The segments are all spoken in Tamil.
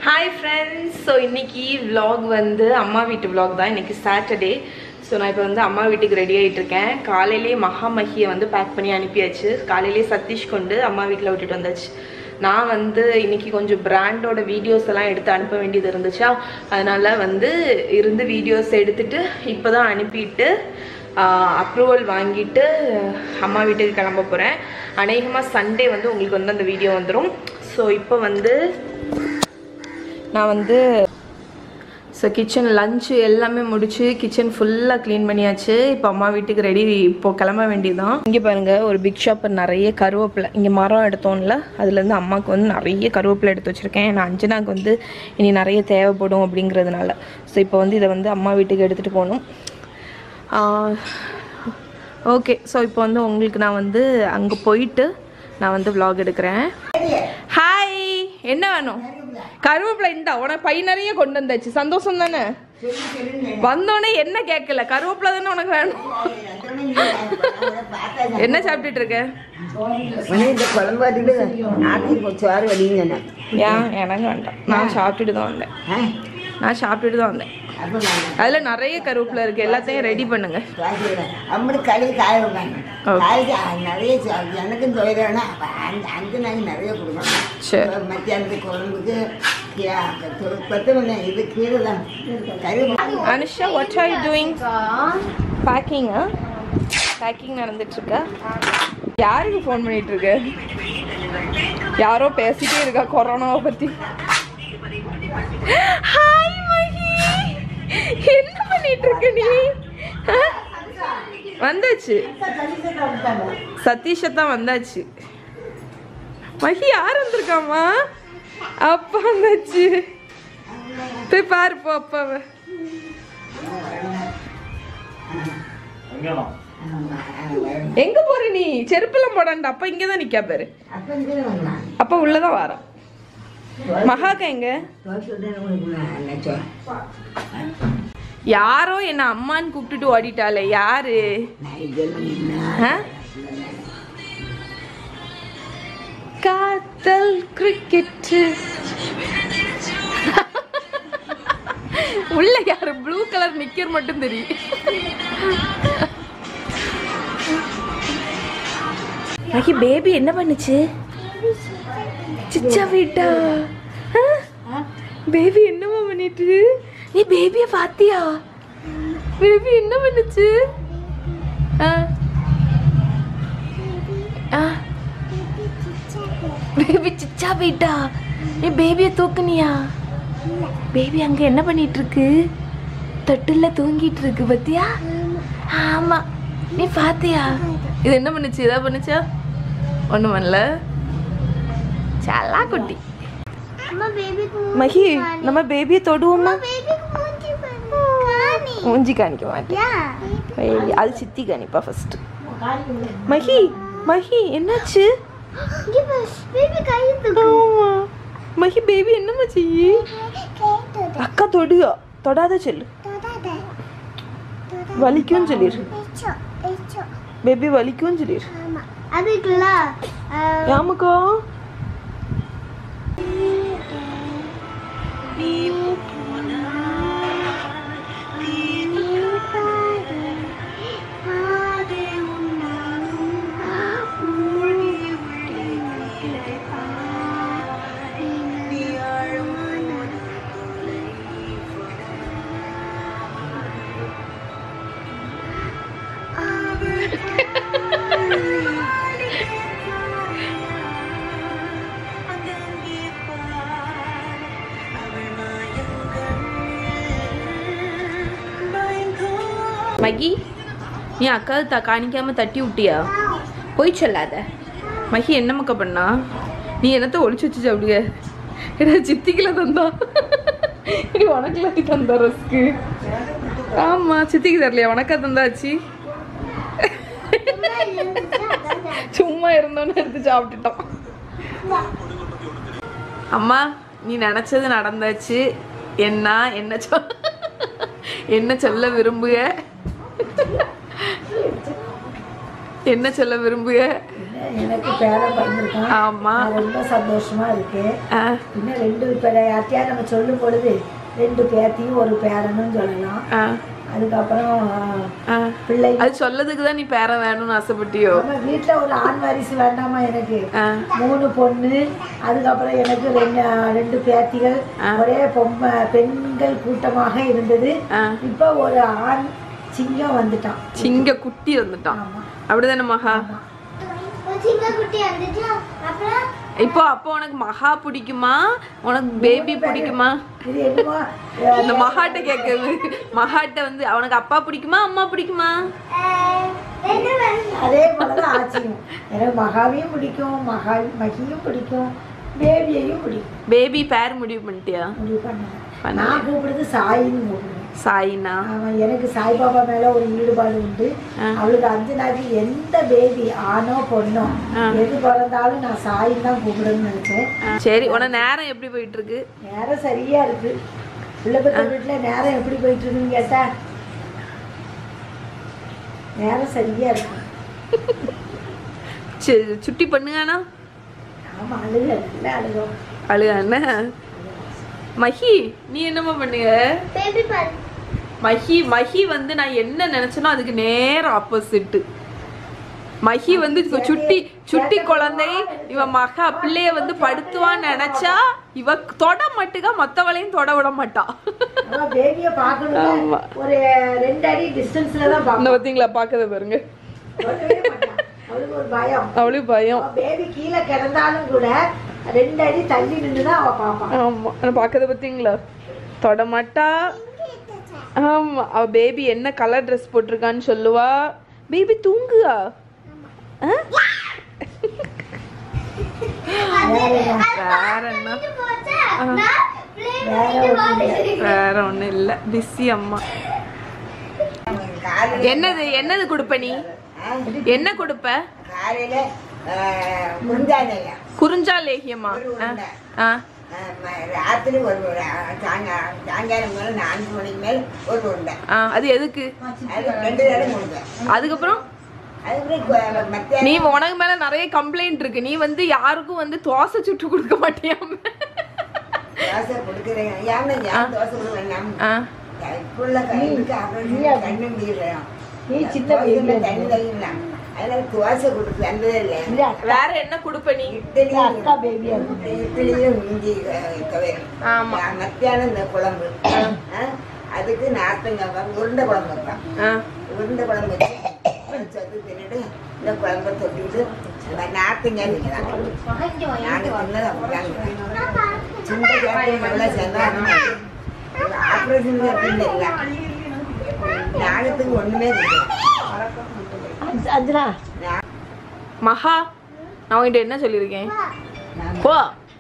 ஹாய் ஃப்ரெண்ட்ஸ் ஸோ இன்னைக்கு vlog வந்து அம்மா வீட்டு vlog தான் இன்னைக்கு சாட்டர்டே ஸோ நான் இப்போ வந்து அம்மா வீட்டுக்கு ரெடி ஆகிட்டு இருக்கேன் காலையிலே மகாமகியை வந்து பேக் பண்ணி அனுப்பியாச்சு காலையிலே சதீஷ் கொண்டு அம்மா வீட்டில் விட்டுட்டு வந்தாச்சு நான் வந்து இன்னைக்கு கொஞ்சம் பிராண்டோட வீடியோஸ் எல்லாம் எடுத்து அனுப்ப வேண்டியது இருந்துச்சா அதனால வந்து இருந்து வீடியோஸ் எடுத்துட்டு இப்போ தான் அனுப்பிட்டு அப்ரூவல் வாங்கிட்டு அம்மா வீட்டுக்கு கிளம்ப போகிறேன் அநேகமாக சண்டே வந்து உங்களுக்கு வந்து அந்த வீடியோ வந்துடும் ஸோ இப்போ வந்து நான் வந்து ஸோ கிச்சன் லஞ்சு எல்லாமே முடிச்சு கிச்சன் ஃபுல்லாக க்ளீன் பண்ணியாச்சு இப்போ அம்மா வீட்டுக்கு ரெடி இப்போ கிளம்ப வேண்டியதுதான் இங்கே பாருங்க ஒரு பிக் ஷாப்பர் நிறைய கருவேப்பிலை இங்கே மரம் எடுத்தோம்ல அதுலேருந்து அம்மாவுக்கு வந்து நிறைய கருவேப்பிலை எடுத்து வச்சுருக்கேன் நான் அஞ்சனாக்கு வந்து இனி நிறைய தேவைப்படும் அப்படிங்கிறதுனால ஸோ இப்போ வந்து இதை வந்து அம்மா வீட்டுக்கு எடுத்துகிட்டு போகணும் ஓகே ஸோ இப்போ வந்து உங்களுக்கு நான் வந்து அங்கே போயிட்டு நான் வந்து vlog எடுக்கிறேன் ஹாய் என்ன வேணும் கருவேப்பிலை இந்தா உனக்கு பை நிறைய கொண்டு வந்தாச்சு சந்தோஷம் தானே வந்தோடனே என்ன கேட்கல கருவேப்பிலை தானே உனக்கு வேணும் என்ன சாப்பிட்டுட்டு இருக்க இந்த குழம்பு பார்த்துட்டு ஆக்கி சோறு வடிங்க சொன்னேன் ஏன் எனக்கு வேண்டாம் நான் சாப்பிட்டுட்டு தான் வந்தேன் ஆ நான் சாப்பிட்டுட்டு தான் வந்தேன் அப்போ நான் அதில் நிறைய கருவேப்பிலை இருக்கு எல்லாத்தையும் ரெடி பண்ணுங்க சுவாசிக்கிறேன் அம்மனு கழுவி காய வைப்பாங்க Okay. காய்ச்சி நிறைய சா- எனக்கும் துவைக்கிறேன்னா அஞ்சு அஞ்சு நாளைக்கு நிறைய கொடுக்கணும் சரி. இப்ப மத்தியானத்துக்கு குழம்புக்கு கீ- கொ- கொத்தமல்லி இது கீரை தான் கறி Anusha what are you doing baking baking நடந்துட்டு இருக்கா யாருக்கு ஃபோன் பண்ணிட்டு இருக்க யாரோ பேசிட்டே இருக்கா கொரோனாவை பத்தி ஹாய் மகி என்ன பண்ணிட்டு இருக்க நீ ஆ? வந்தாச்சு சதீஷ தான் வந்தாச்சு மகி யார் வந்திருக்காமா அப்பா வந்தாச்சு போய் பாரு போ அப்பாவை எங்க போற நீ செருப்பெல்லாம் போடாண்டா அப்பா இங்க தான் நிக்கா பாரு அப்போ இங்கே வரலாம் அப்பா உள்ளதான் வாரான் மகாக்கா எங்க தோசை தான் உங்களுக்கு நான் நினச்சோம் யாரோ என்ன அம்மான்னு கூப்பிட்டுட்டு ஓடிட்டாளே யாரு நான் இதெல்லாம் ஆ? காத்தல் கிரிக்கெட் உள்ள யாரு ப்ளூ கலர் நிக்கர் மட்டும் தெரியும் மகி பேபி என்ன பண்ணுச்சு சிச்சா வீட்டா பேபி என்னமா பண்ணிட்டு நீ பேபிய பாத்தியா பேபி என்ன பண்ணுச்சு ஆ ஆ பேபி சிச்சா போயிட்டா நீ பேபிய தூக்குனியா பேபி அங்க என்ன பண்ணிட்டு இருக்கு தொட்டில்ல தூங்கிட்டு இருக்கு பத்தியா ஆமா நீ பாத்தியா இது என்ன பண்ணுச்சு ஏதாவது பண்ணுச்சா ஒண்ணும் பண்ணல சல்லா குட்டி மகி நம்ம பேபியை தொடுவோமா மூஞ்சி காணிக்க மாட்டேன் ஐய, அது சித்தி காணிப்பா ஃபர்ஸ்ட் மகி மகி என்னாச்சு ஆமா மகி பேபி என்னம்மா செய்யி அக்கா தொடுயா தொடாத சொல்லு வலிக்கும் சொல்லிடு பேபி வலிக்கும் சொல்லிடு அதுக்குள்ள ஏமாக்கா மகி நீ அக்கா த காணிக்காம தட்டி விட்டியா போய் சொல்லாத மகி என்ன மக்க பண்ணா நீ என்னத்த ஒளிச்சு வச்சு சாப்பிடுங்க ஏடா சித்திக்குல தந்தா இது உனக்குல தந்தா ரஸ்க்கு ஆமா சித்திக்கு தரலையா உனக்கா தந்தாச்சு சும்மா இருந்தோன்னு எடுத்து சாப்பிட்டுட்டோம் அம்மா நீ நினைச்சது நடந்தாச்சு என்ன என்ன சொல் என்ன சொல்ல விரும்புக என்ன சொல்ல விரும்புக எனக்கு பேரன் பிறந்திருக்கான் ஆமா நான் ரொம்ப சந்தோஷமா இருக்கேன் ஆ, இன்னும் ரெண்டு இப்போ யார்ட்டையா நம்ம சொல்லும் பொழுது ரெண்டு பேத்தியும் ஒரு பேரனும் சொல்லலாம் ஆ, அதுக்கப்புறம் ஆ. பிள்ளை அது சொல்லதுக்கு தான் நீ பேரன் வேணும்னு ஆசைப்பட்டியோ நம்ம வீட்டில் ஒரு ஆண் வாரிசு வேண்டாமா எனக்கு ஆ, மூணு பொண்ணு அதுக்கப்புறம் எனக்கு ரெண்டு ரெண்டு பேத்திகள் ஒரே பொம்மை பெண்கள் கூட்டமாக இருந்தது ஆ. இப்போ ஒரு ஆண் சிங்கம் வந்துட்டான் சிங்க குட்டி வந்துட்டான் ஆமா அப்படிதானே மகா சின்ன குட்டி வந்துச்சு அப்புறம் இப்போ அப்போ உனக்கு மகா பிடிக்குமா உனக்கு பேபி பிடிக்குமா இது என்னமோ இந்த மகாட்ட கேட்குறது மகாட்ட வந்து அவனுக்கு அப்பா பிடிக்குமா அம்மா பிடிக்குமா அஹ், ரெண்டு பேரும் அதே போலதான் ஆச்சியும் எனக்கு மகாவையும் பிடிக்கும் மகா மகியும் பிடிக்கும் பேபியையும் பிடிக்கும் பேபி பேர் முடிவு பண்ணிட்டியா முடிவு பண்ணேன் பண்ணல. நான் கூப்பிடுறது சாயின்னு கூப்பிடுவேன் சாயினா அவன் எனக்கு சாய்பாபா மேல ஒரு ஈடுபாடு உண்டு அவளுக்கு அஞ்சு நாளைக்கு எந்த பேபி ஆணோ பொண்ணோ எது பிறந்தாலும் நான் சாயின்னு தான் கூப்பிடுன்னு நினைச்சேன் சரி உனக்கு நேரம் எப்படி போயிட்டு இருக்கு நேரம் சரியா இருக்கு பிள்ளை பத்த வீட்டுல நேரம் எப்படி போயிட்டு இருக்குன்னு கேட்டா நேரம் சரியா இருக்கு சரி, சுட்டி பண்ணுங்கண்ணா ஆமா அழுக நல்லா அழுகும் அழுகாண்ண மஹி நீ என்னம்மா பண்ணுங்க பேபி பால் மஹி மஹி வந்து நான் என்ன நினைச்சேனோ அதுக்கு நேரம் ஆப்போசிட் மஹி வந்து இப்ப சுட்டி சுட்டி குழந்தை இவ மகா பிள்ளைய வந்து படுத்துவான்னு நினைச்சா இவ தொட மட்டுக்கா மத்தவளையும் தொட விட மாட்டா அவன் பேபிய பார்க்கணும் ஆமா. ஒரு ரெண்டு அடி டிஸ்டன்ஸ்ல தான் இந்த பார்க்கணும் பார்த்தீங்களா பாக்கத பாருங்க தொடவே மாட்டான். அவளுக்கு ஒரு பயம் அவளுக்கு பயம் அவன் பேபி கீழே கிடந்தாலும் கூட ரெண்டு அடி தள்ளி நின்று தான் அவ பார்ப்பான் ஆமா நான் பாக்கத பார்த்தீங்களா தொட மாட்டா ஆமா அவ பேபி என்ன கலர் ட்ரெஸ் போட்டிருக்கான்னு சொல்லுவா பேபி தூங்குவா ஆ? வேற என்ன போச்சா நான் வேற ஒண்ணும் இல்லை. வேற ஒண்ணும் இல்ல பிஸி அம்மா காலையில் என்னது என்னது கொடுப்ப நீ என்ன கொடுப்ப காலையில் முந்தானையா குறிஞ்சா லேகியமா ஆ, ஆ ராத்திரி ஒரு ஒரு சாயங்காலம் சாயங்காலம் மேலே நான்கு மணிக்கு மேல் ஒரு உண்டை ஆ அது எதுக்கு அது ரெண்டு நேரம் கொடுப்பேன் அதுக்கப்புறம் அதுக்கப்புறம் மத்திய நீ உனக்கு மேல நிறைய கம்ப்ளைண்ட் இருக்கு நீ வந்து யாருக்கும் வந்து தோசை சுட்டு கொடுக்க மாட்டியாம தோசை கொடுக்குறேன் ஏன்னா ஏன் தோசை கொடுவேன் ஆ இப்புள்ள கைக்கு அப்புறம் கண்ணு மீறோம் நீ சின்ன baby ஆ தண்ணி தைக்கலாம் அதனால தோசை கொடுத்து வந்ததே இல்லை இல்ல, அக்கா வேற என்ன கொடுப்ப நீ இட்லி அக்கா பேபியா இருக்கு இட்லியும் இஞ்சி துவையல் ஆமா மத்தியானம் இந்த குழம்பு ஆ, அதுக்கு நாத்தங்காய் உருண்டை குழம்பு வைப்பேன் ஆ உருண்டை குழம்பு வச்சு சத்து தின்னுட்டு இந்த குழம்ப தொட்டிட்டு நாத்தங்காய் திங்கலாம் நாங்கள் தின்னது அப்படிதாங்க சின்ன கேட்டு எவ்வளோ சேர்ந்தா ஆப்ரேஷன் அப்படின்னு இல்லை நாகத்துக்கு ஒன்றுமே இல்லை அஞ்சு- அஞ்சனா மகா நான் உன்கிட்ட என்ன சொல்லியிருக்கேன் போ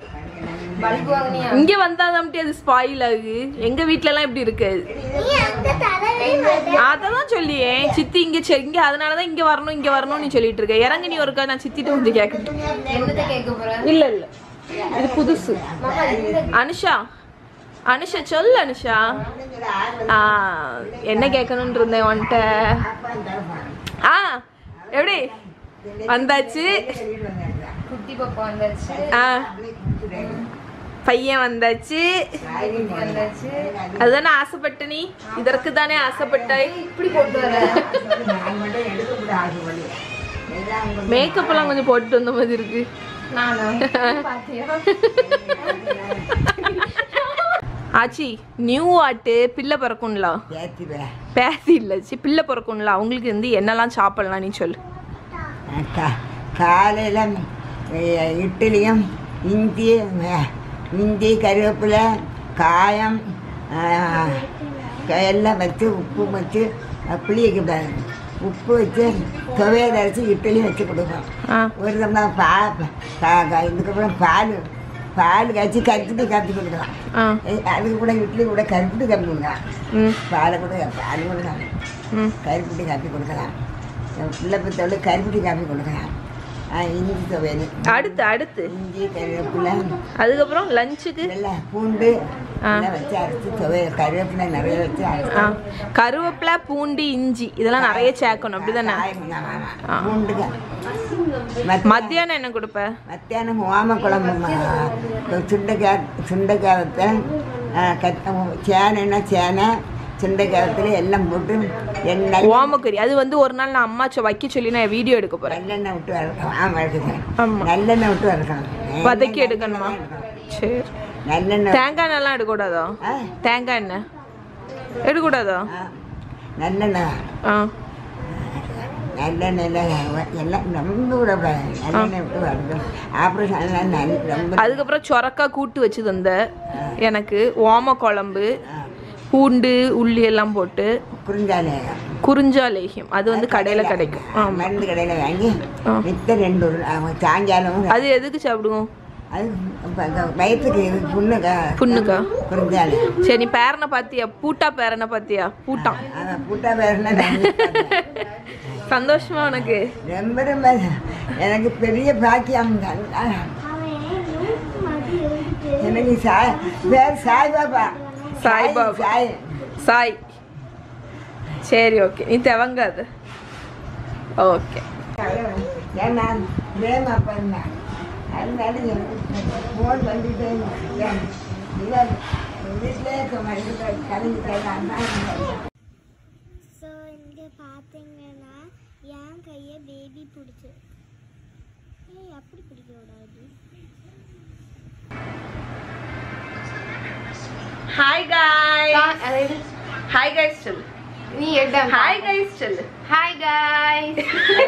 இங்க வந்தாதான் அது ஸ்பாயில் ஆகு எங்க வீட்ல எல்லாம் இப்படி இருக்காது நீ அந்த தரவே மாட்டே அததான் சொல்லியே சித்தி இங்க சரி, இங்க அதனாலதான் இங்க வரணும் இங்க வரணும்னு நீ சொல்லிட்டு இருக்க இறங்கி நீ ஒருக்கா நான் சித்திட்ட வந்து கேட்கணும் என்னத்தை கேட்க போற இல்ல இல்ல இது புதுசு அனுஷா அனுஷா சொல்லு அனுஷா ஆ என்ன கேட்கணும்னு இருந்தேன் உன்கிட்ட ஆ எப்படி வந்தாச்சு குட்டி பாப்பா வந்தாச்சு ஆ பையன் வந்தாச்சு வந்தாச்சு அதுதானே ஆசைப்பட்ட நீ இதற்கு தானே ஆசைப்பட்டாய் இப்படி போட்டு வர மேக்கப் எல்லாம் கொஞ்சம் போட்டு வந்த மாதிரி இருக்கு நானா பாத்தியா ஆச்சி நியூ ஆட்டு பிள்ளை பிறக்கும்ல ஏற்றிடுவேன் பேசி இல்லை சி பிள்ளை பிறக்கும்ல அவங்களுக்கு வந்து என்னெல்லாம் சாப்பிடலாம் நீ சொல்லு காலையில் இட்லியும் இஞ்சி அஹ், இஞ்சி கருவேப்பிலை காயம் அஹ், எல்லாம் வச்சு உப்பு வச்சு அஹ், புளி வைக்கக்கூடாது உப்பு வச்சு துவையல் அரைச்சி இட்லியும் வச்சு கொடுப்போம் ஆ ஒரு தம்ளர் பா பா- கா- இதுக்கப்புறம் பால் பால் காய்ச்சி கருப்பட்டி காப்பி கொடுக்கலாம் ஆ ஏய், அதுக்கு கூட இட்லி கூட கருப்பட்டி காப்பி கொடுக்கலாம் ம் பாலை கூட பால் கொடுக்கலாம் ம் கருப்பட்டி காப்பி கொடுக்கலாம் பிள்ளை பத்தவளுக்கு கருப்பட்டி காப்பி கொடுக்கலாம் ஆ, இஞ்சி துவையல் அடுத்து அடுத்து இஞ்சி கருவேப்பிலை அதுக்கப்புறம் லஞ்சுக்கு எல்லாம் பூண்டு ஆ. எல்லாம் வச்சு அரைச்சி துவையல் கருவேப்பிலை நிறைய வச்சு அரைச்சி ஆ கருவேப்பிலை பூண்டு இஞ்சி இதெல்லாம் நிறைய சேர்க்கணும் அப்படிதானே காய் ஆமா, ஆமா. ஆ. பூண்டுங்க மத்- மத்தியானம் என்ன கொடுப்ப மத்தியானம் ஓம குழம்பு ம- சுண்டைக்காய் சுண்டைக்காய் வைப்பேன் ஆ, கத்த சேனைன்னா சேனை சுண்டைக்காயத்தில் எல்லாம் போட்டு எண்ணெய் ஓமக்கறி அது வந்து ஒரு நாள் நான் அம்மா சொ- வைக்க சொல்லி நான் வீடியோ எடுக்க போறேன் நல்லெண்ணெய் விட்டு வறுக்கணும் ஆமாம் எடுக்கணும் ஆமா. நல்லெண்ணெய் விட்டு வறுக்கணும் வதக்கி எடுக்கணுமா சரி நல்லெண்ணெய் தேங்காய் எண்ணெய்லாம் எடுக்கக்கூடாதோ ஆ தேங்காய் எண்ணெய் எடுக்கக்கூடாதோ ஆ. நல்லெண்ணெய் ஆ நல்லெண்ணெயில் எல்லாம் ரொம்ப விடக்கூடாது நல்லெண்ணெய் விட்டு வறுக்கணும் அப்புறம் நல்லா நல் ரொம்ப அதுக்கப்புறம் சொரக்கா கூட்டு வச்சு தந்த எனக்கு ஓம குழம்பு ஆ, பூண்டு உள்ளி எல்லாம் போட்டு குறிஞ்சாலே குறிஞ்சா லேகியம் அது வந்து கடையில் கிடைக்கும் ஆமாம் மருந்து கடையில் வாங்கி ஆ. மித்த ரெண்டு உரு- ஆ, சாயங்காலம் அது எதுக்கு சாப்பிடுவோம் அது இப்ப இந்த வயிற்றுக்கு இது புண்ணுக்கா புண்ணுக்கா குறிஞ்சாலே சரி நீ பேரனை பாத்தியா பூட்டா பேரனை பாத்தியா பூட்டான் அவன் பூட்டா பேருனா சந்தோஷமா உனக்கு ரொம்ப ரொம்ப எனக்கு பெரிய பாக்கியம் தான். அவன் நூறு மாதிரி எழுதிட்டு எனக்கு சாய் பேர் சாய்பாபா சாய்பாபா. சாய் சாய் சரி ஓகே நீ தெவங்காது ஓகே ஏன்னா பிரேமா பண்ணேன் அதனால எனக்கு ஃபோன் பண்ணிட்டே இருந்தேன். இவன் வீட்டிலே இருக்க மாதிரி கலந்துட்டேன் ஸோ இங்கே பார்த்தீங்கன்னா என் கையை பேபி பிடிச்சி ஏய் அப்படி பிடிக்க கூடாது ஹாய் காய் ஹாய் கைஸ் சொல்லு நீ எடுத்த ஹாய் கைஸ் சொல்லு ஹாய் காய்ஸ்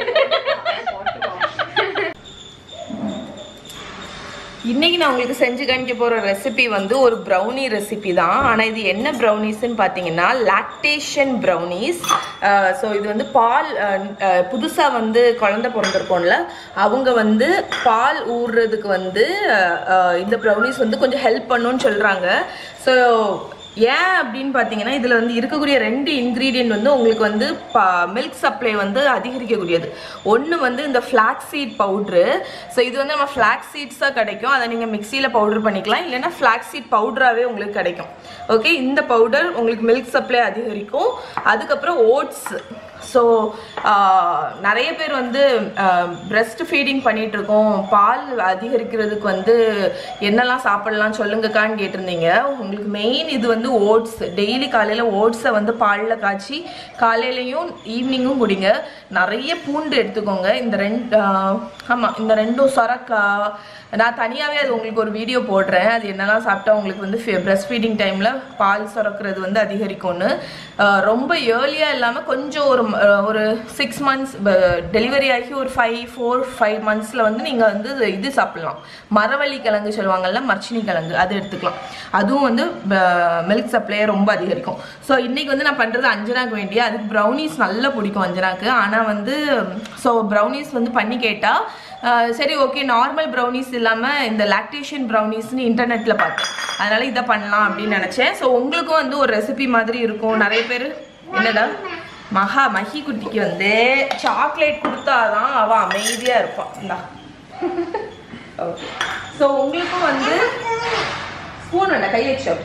இன்னைக்கு நான் உங்களுக்கு செஞ்சு காமிக்க போற ரெசிபி வந்து ஒரு ப்ரௌனி ரெசிபி தான் ஆனால் இது என்ன ப்ரௌனிஸ்ன்னு பார்த்தீங்கன்னா லாக்டேஷன் ப்ரௌனிஸ் ஸோ இது வந்து பால் புதுசாக வந்து குழந்தை பிறந்திருக்கோம்ல அவங்க வந்து பால் ஊறுறதுக்கு வந்து அஹ், அஹ், இந்த ப்ரௌனிஸ் வந்து கொஞ்சம் ஹெல்ப் பண்ணுன்னு சொல்கிறாங்க ஸோ ஏன் அப்படின்னு பார்த்தீங்கன்னா இதில் வந்து இருக்கக்கூடிய ரெண்டு இன்க்ரீடியன்ட் வந்து உங்களுக்கு வந்து மில்க் சப்ளை வந்து அதிகரிக்கக்கூடியது ஒன்று வந்து இந்த ஃப்ளாக் சீட் பவுட்ரு ஸோ இது வந்து நம்ம ஃப்ளாக் சீட்ஸாக கிடைக்கும் அதை நீங்கள் மிக்சியில் பவுடர் பண்ணிக்கலாம் இல்லைன்னா ஃப்ளாக் சீட் பவுடராகவே உங்களுக்கு கிடைக்கும் ஓகே இந்த பவுடர் உங்களுக்கு மில்க் சப்ளை அதிகரிக்கும் அதுக்கப்புறம் ஓட்ஸ் ஸோ நிறைய பேர் வந்து பிரஸ்ட் ஃபீடிங் பண்ணிட்டு இருக்கோம் பால் அதிகரிக்கிறதுக்கு வந்து என்னெல்லாம் சாப்பிடலாம் சொல்லுங்கக்கான்னு கேட்டிருந்தீங்க உங்களுக்கு மெயின் இது வந்து ஓட்ஸ் டெய்லி காலையில் ஓட்ஸை வந்து பாலில் காய்ச்சி காலையிலையும் ஈவினிங்கும் குடிங்க நிறைய பூண்டு எடுத்துக்கோங்க இந்த ரெண்டு ஆமாம் இந்த ரெண்டும் சொரக்காய் நான் தனியாகவே அது உங்களுக்கு ஒரு வீடியோ போடுறேன் அது என்னெல்லாம் சாப்பிட்டா உங்களுக்கு வந்து பிரஸ்ட் ஃபீடிங் டைமில் பால் சுரக்கிறது வந்து அதிகரிக்கும்னு அஹ் ரொம்ப ஏர்லியாக இல்லாமல் கொஞ்சம் ஒரு ம- அஹ் ஒரு சிக்ஸ் மந்த்ஸ் டெலிவரி ஆகி ஒரு ஃபைவ் ஃபோர் ஃபைவ் மந்த்ஸில் வந்து நீங்கள் வந்து இது சாப்பிடலாம் மரவள்ளி கிழங்கு சொல்லுவாங்கல்ல மர்ச்சினி கிழங்கு அது எடுத்துக்கலாம் அதுவும் வந்து மில்க் சப்ளையை ரொம்ப அதிகரிக்கும் ஸோ இன்னைக்கு வந்து நான் பண்ணுறது அஞ்சனாக்கு வேண்டிய அதுக்கு ப்ரௌனிஸ் நல்லா பிடிக்கும் அஞ்சனாக்கு ஆனால் வந்து ஸோ ப்ரௌனிஸ் வந்து பண்ணி கேட்டால் ஆஹ் சரி ஓகே நார்மல் ப்ரௌனிஸ் இல்லாமல் இந்த லாக்டேஷன் ப்ரௌனிஸ்னு இன்டர்நெட்டில் பார்த்தேன் அதனால இதை பண்ணலாம் அப்படின்னு நினச்சேன் ஸோ உங்களுக்கும் வந்து ஒரு ரெசிபி மாதிரி இருக்கும் நிறைய பேர் என்னடா மகா மஹி குட்டிக்கு வந்து சாக்லேட் கொடுத்தாதான் அவள் அமைதியாக இருப்பான் இந்தா ஓகே ஸோ உங்களுக்கும் வந்து ஸ்பூன் வேண்டாம் கை வச்சு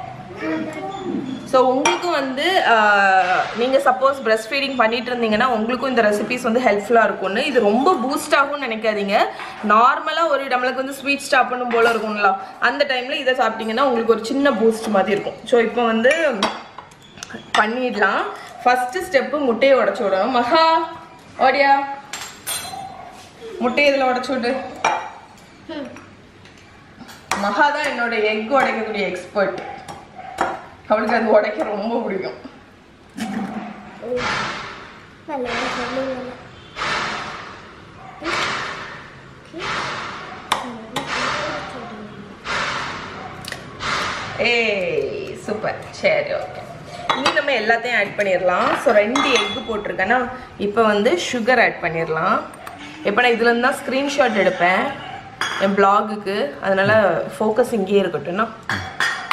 ஸோ உங்களுக்கும் வந்து நீங்கள் சப்போஸ் பிரஸ்ட் ஃபீடிங் பண்ணிட்டு இருந்தீங்கன்னா உங்களுக்கும் இந்த ரெசிபிஸ் வந்து ஹெல்ப்ஃபுல்லாக இருக்கும்னு இது ரொம்ப பூஸ்ட் ஆகும்னு நினைக்காதீங்க நார்மலாக ஒரு நம்மளுக்கு வந்து ஸ்வீட் ஸ்டாப் பண்ணும் போல இருக்கும்ல அந்த டைமில் இதை சாப்பிட்டீங்கன்னா உங்களுக்கு ஒரு சின்ன பூஸ்ட் மாதிரி இருக்கும் ஸோ இப்போ வந்து பண்ணிடலாம் ஃபஸ்ட்டு ஸ்டெப்பு முட்டையை உடச்சி விடணும் மகா ஓடியா முட்டையை இதில் உடச்சி விடு மகா தான் என்னோட எக் உடைக்கக்கூடிய எக்ஸ்பர்ட் அவளுக்கு அது உடைக்க ரொம்ப பிடிக்கும் நல்லா சொல்லுங்க ஏய் சூப்பர் சரி ஓகே இனி நம்ம எல்லாத்தையும் ஆட் பண்ணிடலாம் ஸோ ரெண்டு எக்கு போட்டிருக்கேன்னா இப்போ வந்து சுகர் ஆட் பண்ணிடலாம் இப்போ நான் இதுலேருந்து தான் ஸ்க்ரீன்ஷாட் எடுப்பேன் என் பிளாகுக்கு அதனால ஃபோக்கஸ் இங்கேயே இருக்கட்டும்னா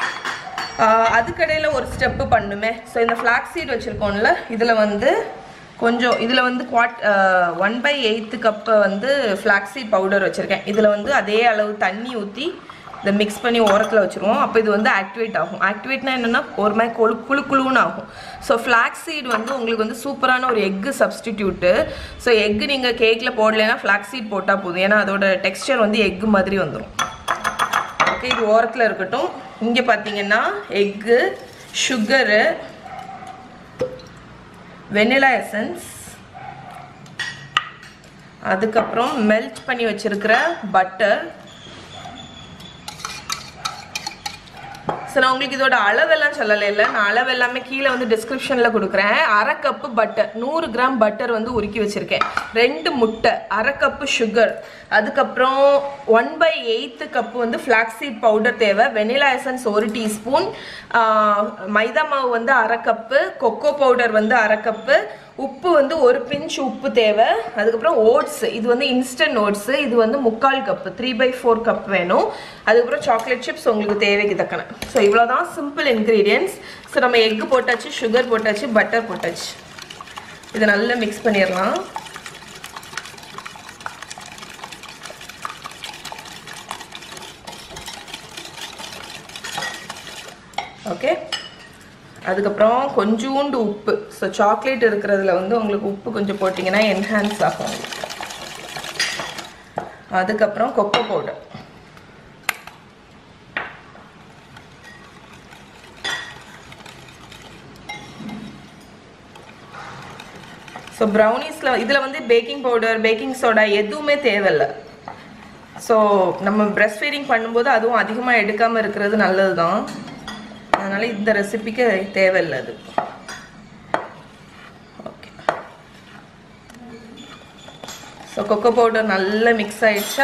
ஆஹ் அதுக்கடையில் ஒரு ஸ்டெப்பு பண்ணுமே ஸோ இந்த ஃப்ளாக் சீட் வச்சுருக்கோம்ல இதில் வந்து கொஞ்சம் இதில் வந்து குவாட் ஒன் பை எயித்து கப்பை வந்து ஃப்ளாக்ஸீட் பவுடர் வச்சுருக்கேன் இதில் வந்து அதே அளவு தண்ணி ஊற்றி இதை மிக்ஸ் பண்ணி ஓரத்தில் வச்சுருவோம் அப்போ இது வந்து ஆக்டிவேட் ஆகும் ஆக்டிவேட்னா என்னென்னா ஒரு மாதிரி கொழு குழு குழுன்னு ஆகும் ஸோ ஃப்ளாக்ஸீட் வந்து உங்களுக்கு வந்து சூப்பரான ஒரு எக்கு சப்ஸ்டிடியூட்டு ஸோ எக்கு நீங்கள் கேக்கில் போடலைன்னா ஃப்ளாக்ஸீட் போட்டால் போதும் ஏன்னா அதோட டெக்ஸ்டர் வந்து எக்கு மாதிரி வந்துடும் ஓகே இது ஓரத்தில் இருக்கட்டும் இங்கே பார்த்தீங்கன்னா எக்கு சுகரு வெனிலா எசன்ஸ் அதுக்கப்புறம் மெல்ட் பண்ணி வச்சிருக்கிற பட்டர் ஸோ நான் உங்களுக்கு இதோட அளவெல்லாம் சொல்லலை இல்லை நான் அளவு எல்லாமே கீழே வந்து டிஸ்கிரிப்ஷனில் கொடுக்குறேன் அரை கப்பு பட்டர் நூறு கிராம் பட்டர் வந்து உருக்கி வச்சுருக்கேன் ரெண்டு முட்டை அரை கப்பு சுகர் அதுக்கப்புறம் ஒன் பை எயித்து கப்பு வந்து ஃப்ளாக்ஸீட் பவுடர் தேவை வெனிலா எசன்ஸ் ஒரு டீஸ்பூன் மைதா மாவு வந்து அரை கப்பு கொக்கோ பவுடர் வந்து அரை கப்பு உப்பு வந்து ஒரு பிஞ்ச் உப்பு தேவை அதுக்கப்புறம் ஓட்ஸ் இது வந்து இன்ஸ்டன்ட் ஓட்ஸ் இது வந்து முக்கால் cup three by four cup வேணும் அதுக்கப்புறம் சாக்லேட் சிப்ஸ் உங்களுக்கு தேவைக்கு தக்கன ஸோ இவ்வளோதான் சிம்பிள் இன்க்ரீடியன்ஸ் ஸோ நம்ம எக்கு போட்டாச்சு சுகர் போட்டாச்சு பட்டர் போட்டாச்சு இதை நல்லா மிக்ஸ் பண்ணிடலாம் ஓகே அதுக்கப்புறம் கொஞ்சூண்டு உப்பு ஸோ சாக்லேட் இருக்கிறதுல வந்து உங்களுக்கு உப்பு கொஞ்சம் போட்டிங்கன்னா என்ஹான்ஸ் ஆகும் அதுக்கப்புறம் கொக்கோ பவுடர் ஸோ ப்ரௌனிஸில் இதில் வந்து பேக்கிங் பவுடர் பேக்கிங் சோடா எதுவுமே தேவையில்லை ஸோ நம்ம பிரஸ்ட் ஃபீடிங் பண்ணும்போது அதுவும் அதிகமாக எடுக்காமல் இருக்கிறது நல்லது தான் அதனால் இந்த ரெசிபிக்கு தேவையில்லை அது ஓகே ஸோ கொக்கோ பவுடர் நல்லா மிக்ஸ் ஆயிடுச்சா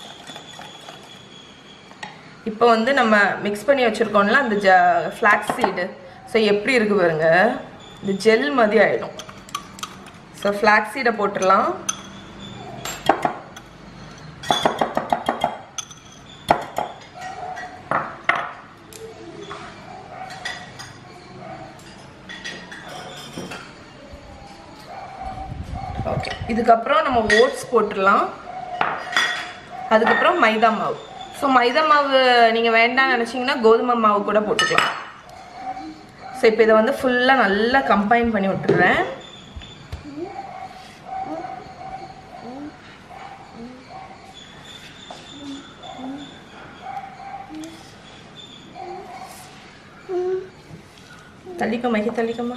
இப்போ வந்து நம்ம மிக்ஸ் பண்ணி வச்சுருக்கோம்ல அந்த ஜ ஃப்ளாக்ஸ் சீடு ஸோ எப்படி இருக்கு பாருங்க இந்த ஜெல் மாதிரி ஆகிடும் ஸோ ஃப்ளாக்ஸ் சீடை போட்டுடலாம் ஓகே இதுக்கப்புறம் நம்ம ஓட்ஸ் போட்டுடலாம் அதுக்கப்புறம் மைதா மாவு ஸோ மைதா மாவு நீங்கள் வேண்டாம்னு நினச்சிங்கன்னா கோதுமை மாவு கூட போட்டுக்கலாம் ஸோ இப்போ இதை வந்து ஃபுல்லாக நல்லா கம்பைன் பண்ணி விட்டுறேன் தள்ளிக்க மகி தள்ளிக்கம்மா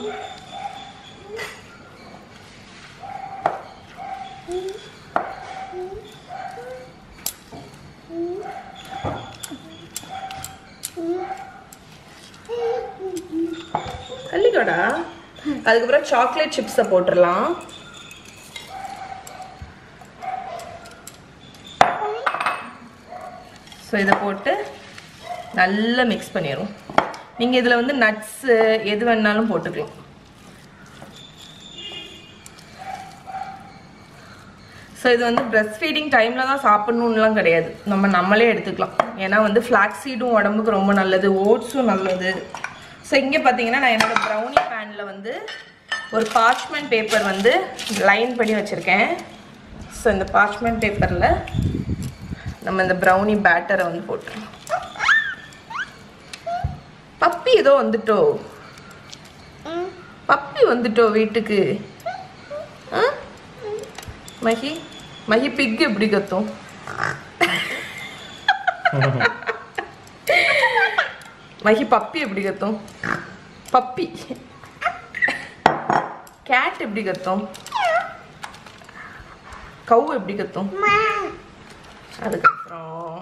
தள்ளிக்கோடா அதுக்கப்புறம் சாக்லேட் சிப்ஸை போட்டுடலாம் ஸோ இதை போட்டு நல்லா மிக்ஸ் பண்ணிடும் நீங்கள் இதில் வந்து நட்ஸு எது வேணாலும் போட்டுக்கலாம் ஸோ இது வந்து பிரஸ்ட் ஃபீடிங் டைமில் தான் சாப்பிட்ணுன்னுலாம் கிடையாது நம்ம நம்மளே எடுத்துக்கலாம் ஏன்னா வந்து ஃப்ளாக்ஸ் சீடும் உடம்புக்கு ரொம்ப நல்லது ஓட்ஸும் நல்லது ஸோ இங்கே பார்த்தீங்கன்னா நான் என்னோட ப்ரௌனி பேனில் வந்து ஒரு பார்ச்மெண்ட் பேப்பர் வந்து லைன் பண்ணி வச்சுருக்கேன் ஸோ இந்த பார்ச்மெண்ட் பேப்பரில் நம்ம இந்த ப்ரௌனி பேட்டரை வந்து போட்டுருவோம் பப்பி ஏதோ வந்துட்டோ பப்பி வந்துட்டோ வீட்டுக்கு ஆ மஹி மஹி பிக் எப்படி கத்தும் மஹி பப்பி எப்படி கத்தும் பப்பி கேட் எப்படி கத்தும் கவு எப்படி கத்தும் அதுக்கப்புறம்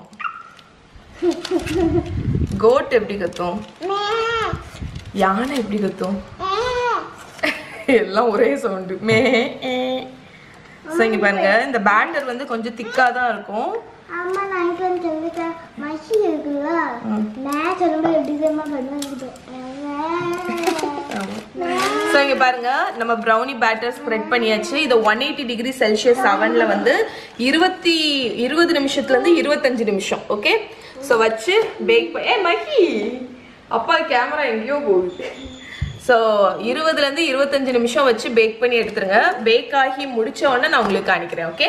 கோட் எப்படி கத்தும் யானை எப்படி கத்தும் எல்லாம் ஒரே சவுண்டு மே ஸோ இங்க பாருங்க இந்த பேட்டர் வந்து கொஞ்சம் திக்கா தான் இருக்கும் அம்மா நைட் வந்து சொல்லிட்டேன் மஷி இருக்குல்ல நான் சொல்லும்போது எப்படி தெரியுமா பண்ணுவாங்க ஸோ இங்க பாருங்க நம்ம ப்ரௌனி பேட்டர் ஸ்ப்ரெட் பண்ணியாச்சு இதை ஒன் எயிட்டி டிகிரி செல்சியஸ் அவன்ல வந்து இருபத்தி இருபது நிமிஷத்துல இருந்து இருபத்தஞ்சு நிமிஷம் ஓகே ஸோ வச்சு பேக் ஏ மகி அப்பா கேமரா எங்கேயோ போகுது ஸோ இருபதுலேருந்து இருபத்தஞ்சு நிமிஷம் வச்சு பேக் பண்ணி எடுத்துருங்க பேக் ஆகி முடிச்ச உடனே நான் உங்களுக்கு காணிக்கிறேன் ஓகே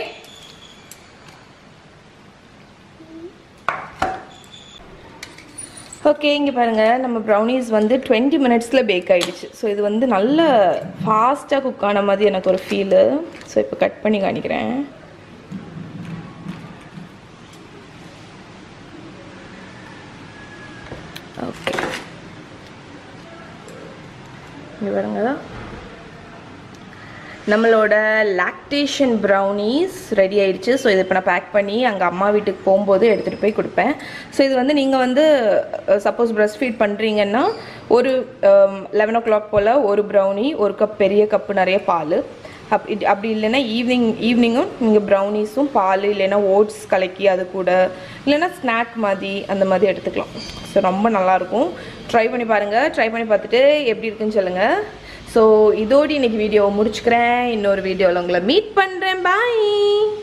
ஓகே இங்கே பாருங்கள் நம்ம ப்ரௌனிஸ் வந்து டுவெண்ட்டி மினிட்ஸில் பேக் ஆகிடுச்சு ஸோ இது வந்து நல்ல ஃபாஸ்ட்டாக குக் ஆன மாதிரி எனக்கு ஒரு ஃபீலு ஸோ இப்போ கட் பண்ணி காணிக்கிறேன் ஓகே இங்கே பாருங்க நம்மளோட லாக்டேஷன் ப்ரௌனீஸ் ரெடி ஆயிடுச்சு ஸோ இதை இப்போ நான் பேக் பண்ணி அங்கே அம்மா வீட்டுக்கு போகும்போது எடுத்துகிட்டு போய் கொடுப்பேன் ஸோ இது வந்து நீங்கள் வந்து சப்போஸ் ப்ரெஸ்ட் ஃபீட் பண்ணுறீங்கன்னா ஒரு லெவன் ஓ கிளாக் போல் ஒரு ப்ரௌனி ஒரு கப் பெரிய கப்பு நிறைய பால் அப் இது அப்படி இல்லைன்னா ஈவினிங் ஈவினிங்கும் நீங்கள் ப்ரௌனிஸும் பால் இல்லைன்னா ஓட்ஸ் கலக்கி அது கூட இல்லைன்னா ஸ்நாக் மாதிரி அந்த மாதிரி எடுத்துக்கலாம் ஸோ ரொம்ப நல்லாயிருக்கும் ட்ரை பண்ணி பாருங்கள் ட்ரை பண்ணி பார்த்துட்டு எப்படி இருக்குன்னு சொல்லுங்கள் ஸோ இதோடு இன்னைக்கு வீடியோவை முடிச்சுக்கிறேன் இன்னொரு வீடியோவில் உங்களை மீட் பண்ணுறேன் பாய்